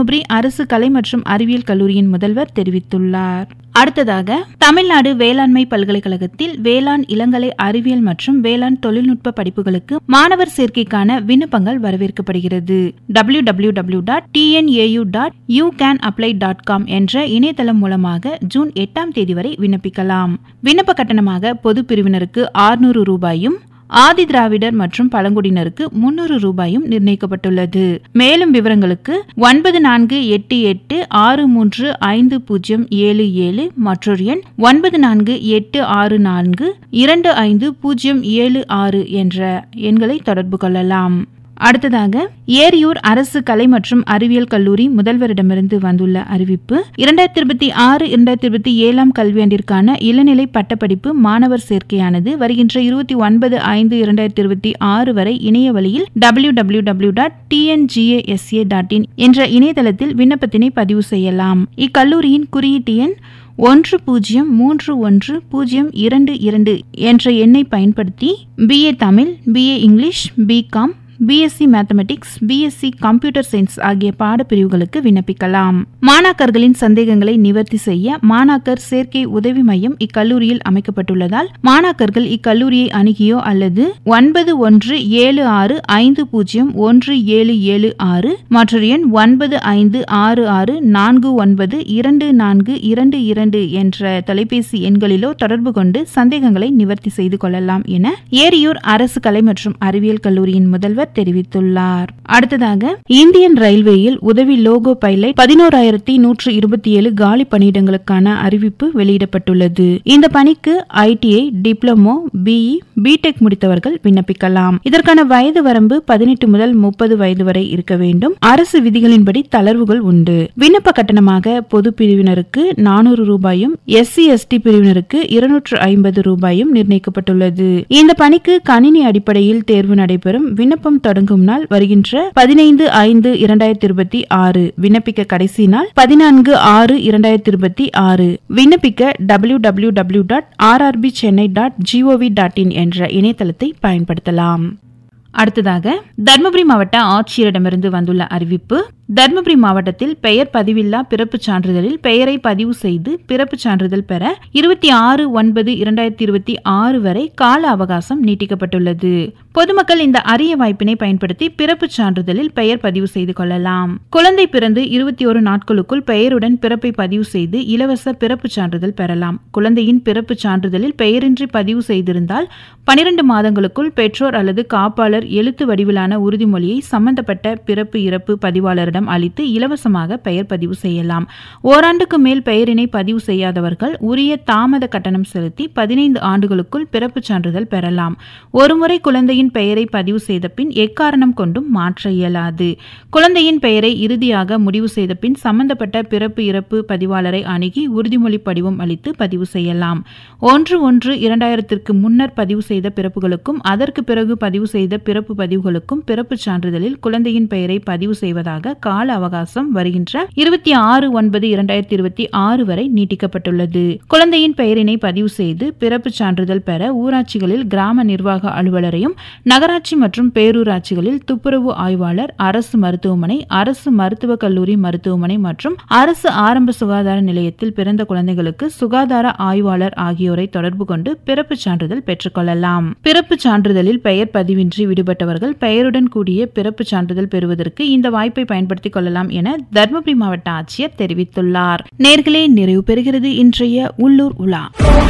தருமபுரி அரசு கலை மற்றும் அறிவியல் கல்லூரியின் முதல்வர் தெரிவித்துள்ளார் அடுத்ததாக தமிழ்நாடு வேளாண்மை பல்கலைக்கழகத்தில் வேளாண் இளங்கலை அறிவியல் மற்றும் வேளாண் தொழில்நுட்ப படிப்புகளுக்கு மாணவர் சேர்க்கைக்கான விண்ணப்பங்கள் வரவேற்கப்படுகிறது W W W dot TNAU dot you can apply dot com என்ற இணையதளம் மூலமாக ஜூன் எட்டாம் தேதி வரை விண்ணப்பிக்கலாம் விண்ணப்ப கட்டணமாக பொது பிரிவினருக்கு ஆறுநூறு ரூபாயும் ஆதி திராவிடர் மற்றும் பழங்குடியினருக்கு முன்னூறு ரூபாயும் நிர்ணயிக்கப்பட்டுள்ளது மேலும் விவரங்களுக்கு ஒன்பது நான்கு எட்டு எட்டு ஆறு மூன்று ஐந்து பூஜ்ஜியம் ஏழு ஏழு மற்றொரு எண் ஒன்பது நான்கு எட்டு ஆறு நான்கு இரண்டு ஐந்து பூஜ்ஜியம் ஏழு ஆறு என்ற எண்களை தொடர்பு கொள்ளலாம் அடுத்ததாக ஏரியூர் அரசு கலை மற்றும் அறிவியல் கல்லூரி முதல்வரிடமிருந்து வந்துள்ள அறிவிப்பு இரண்டாயிரத்தி இருபத்தி ஆறு இரண்டாயிரத்தி இருபத்தி ஏழாம் கல்வியாண்டிற்கான இளநிலை பட்டப்படிப்பு மாணவர் சேர்க்கையானது வருகின்ற இருபத்தி ஒன்பது ஐந்து இரண்டாயிரத்தி இருபத்தி ஆறு வரை இணைய வழியில் W W W dot TNGASA dot in என்ற இணையதளத்தில் விண்ணப்பத்தினை பதிவு செய்யலாம் இக்கல்லூரியின் குறியீட்டு எண் ஒன்று பூஜ்ஜியம் மூன்று ஒன்று பூஜ்ஜியம் இரண்டு இரண்டு என்ற எண்ணை பயன்படுத்தி BA Tamil BA English BCom BSc mathematics BSc computer science ஆகிய பாடப்பிரிவுகளுக்கு விண்ணப்பிக்கலாம் மாணாக்கர்களின் சந்தேகங்களை நிவர்த்தி செய்ய மாணாக்கர் சேர்க்கை உதவி மையம் இக்கல்லூரியில் அமைக்கப்பட்டுள்ளதால் மாணாக்கர்கள் இக்கல்லூரியை அணுகியோ அல்லது ஒன்பது ஒன்று ஏழு ஆறு ஐந்து பூஜ்ஜியம் ஒன்று ஏழு ஏழு ஆறு மற்றொரு எண் ஒன்பது ஐந்து ஆறு ஆறு நான்கு ஒன்பது இரண்டு நான்கு இரண்டு இரண்டு என்ற தொலைபேசி எண்களிலோ தொடர்பு கொண்டு சந்தேகங்களை நிவர்த்தி செய்து கொள்ளலாம் என ஏரியூர் அரசு கலை மற்றும் அறிவியல் கல்லூரியின் முதல்வர் தெரிவித்துள்ளார் அடுத்ததாக இந்தியன் ரயில்வேயில் உதவி லோகோ பைலட் பதினோராயிரத்தி நூற்று இருபத்தி ஏழு காலி பணியிடங்களுக்கான அறிவிப்பு வெளியிடப்பட்டுள்ளது இந்த பணிக்கு ஐடிஐ டிப்ளமோ பிஇ பிடெக் முடித்தவர்கள் விண்ணப்பிக்கலாம் இதற்கான வயது வரம்பு பதினெட்டு முதல் முப்பது வயது வரை இருக்க வேண்டும் அரசு விதிகளின்படி தளர்வுகள் உண்டு விண்ணப்ப கட்டணமாக பொது பிரிவினருக்கு நானூறு ரூபாயும் எஸ்சி எஸ்டி பிரிவினருக்கு இருநூற்று ஐம்பது ரூபாயும் நிர்ணயிக்கப்பட்டுள்ளது இந்த பணிக்கு கணினி அடிப்படையில் தேர்வு நடைபெறும் விண்ணப்பம் தொடங்கும் நாள் வருகின்ற பதினைந்து ஐந்து இரண்டாயிரத்தி இருபத்தி ஆறு விண்ணப்பிக்க கடைசி நாள் பதினான்கு ஆறு இரண்டாயிரத்தி இருபத்தி ஆறு விண்ணப்பிக்க W W W dot RRB Chennai dot GOV dot in என்ற இணையதளத்தை பயன்படுத்தலாம் அடுத்ததாக தர்மபுரி மாவட்ட ஆட்சியரிடமிருந்து வந்துள்ள அறிவிப்பு தர்மபுரி மாவட்டத்தில் பெயர் பதிவில்லா பிறப்புச் சான்றிதழில் பெயரை பதிவு செய்து பிறப்புச் சான்றிதழ் பெற இருபத்தி ஆறு ஒன்பது இரண்டாயிரத்தி இருபத்தி ஆறு வரை கால அவகாசம் நீட்டிக்கப்பட்டுள்ளது பொதுமக்கள் இந்த அரிய வாய்ப்பினை பயன்படுத்தி பிறப்புச் சான்றிதழில் பெயர் பதிவு செய்து கொள்ளலாம் குழந்தை பிறந்து இருபத்தி ஒரு நாட்களுக்குள் பெயருடன் பிறப்பை பதிவு செய்து இலவச பிறப்புச் சான்றிதழ் பெறலாம் குழந்தையின் பிறப்புச் சான்றிதழில் பெயரின்றி பதிவு செய்திருந்தால் பனிரெண்டு மாதங்களுக்குள் பெற்றோர் அல்லது காப்பாளர் எழுத்து வடிவிலான உறுதிமொழியை சம்பந்தப்பட்ட பிறப்பு இறப்பு பதிவாளரிடம் அளித்து இலவசமாக பெயர் பதிவு செய்யலாம் ஓராண்டுக்கு மேல் பெயரினை பதிவு செய்யாதவர்கள் உரிய தாமத கட்டணம் செலுத்தி பதினைந்து ஆண்டுகளுக்குள் பிறப்புச் சான்றிதழ் பெறலாம் ஒருமுறை குழந்தையின் பெயரை பதிவு செய்த பின் எக்காரணம் கொண்டும் மாற்ற இயலாது குழந்தையின் பெயரை இறுதியாக முடிவு செய்த பின் சம்பந்தப்பட்ட பிறப்பு இறப்பு பதிவாளரை அணுகி உறுதிமொழி படிவம் அளித்து பதிவு செய்யலாம் ஒன்று ஒன்று இரண்டாயிரத்திற்கு முன்னர் பதிவு செய்த பிறப்புகளுக்கும் அதற்கு பிறகு பதிவு செய்த பிறப்பு பதிவுகளுக்கும் பிறப்புச் சான்றிதழில் குழந்தையின் பெயரை பதிவு செய்வதாக கால அவகாசம் வருகின்ற இருபத்தி ஆறு ஒன்பது இரண்டாயிரத்தி இருபத்தி ஆறு வரை நீட்டிக்கப்பட்டுள்ளது குழந்தையின் பெயரினை பதிவு செய்து பிறப்புச் சான்றிதழ் பெற ஊராட்சிகளில் கிராம நிர்வாக அலுவலரையும் நகராட்சி மற்றும் பேரூராட்சிகளில் துப்புரவு ஆய்வாளர் அரசு மருத்துவமனை அரசு மருத்துவக் கல்லூரி மருத்துவமனை மற்றும் அரசு ஆரம்ப சுகாதார நிலையத்தில் பிறந்த குழந்தைகளுக்கு சுகாதார ஆய்வாளர் ஆகியோரை தொடர்பு கொண்டு பிறப்புச் சான்றிதழ் பெற்றுக்கொள்ளலாம் பிறப்புச் சான்றிதழில் பெயர் பதிவின்றி விடுபட்டவர்கள் பெயருடன் கூடிய பிறப்புச் சான்றிதழ் பெறுவதற்கு இந்த வாய்ப்பை பயன்படுத்திக் கொள்ளலாம் என தருமபுரி மாவட்ட ஆட்சியர் தெரிவித்துள்ளார் நேர்களே நிறைவு பெறுகிறது இன்றைய உள்ளூர் உலா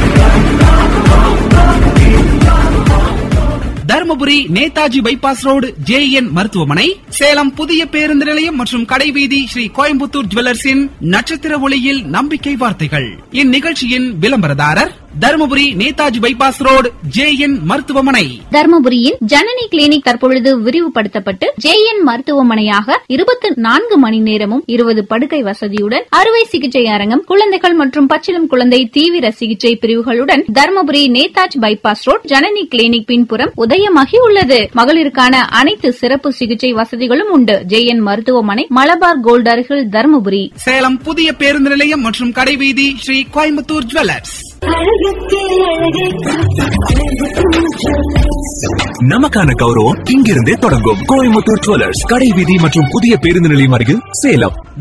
Dharmapuri Netaji bypass road JN மருத்துவமனை சேலம் புதிய பேருந்து நிலையம் மற்றும் கடைவீதி ஸ்ரீ கோயம்புத்தூர் ஜுவல்லர்ஸின் நட்சத்திர ஒளியில் நம்பிக்கை வார்த்தைகள் இந்நிகழ்ச்சியின் விளம்பரதாரர் Dharmapuri Netaji bypass road JN மருத்துவமனை தர்மபுரியின் ஜனனி கிளினிக் தற்பொழுது விரிவுபடுத்தப்பட்டு ஜேஎன் மருத்துவமனையாக இருபத்தி நான்கு மணி நேரமும் இருபது படுக்கை வசதியுடன் அறுவை சிகிச்சை அரங்கம் குழந்தைகள் மற்றும் பச்சிளம் குழந்தை தீவிர சிகிச்சை பிரிவுகளுடன் Dharmapuri Netaji bypass road Janani clinic பின்புறம் உதயமாகி உள்ளது மகளிருக்கான அனைத்து சிறப்பு சிகிச்சை வசதிகளும் உண்டு ஜேஎன் மருத்துவமனை மலபார் கோல்ட் அருகில் தர்மபுரி சேலம் புதிய பேருந்து நிலையம் மற்றும் கடைவீதி ஸ்ரீ கோயம்புத்தூர் ஜுவல்லர்ஸ் நமக்கான கௌரவம் இங்கிருந்தே தொடங்கும் கோயம்புத்தூர் ஜுவல்லர்ஸ் கடை வீதி மற்றும் புதிய பேருந்து நிலையம் அருகில் சேலம்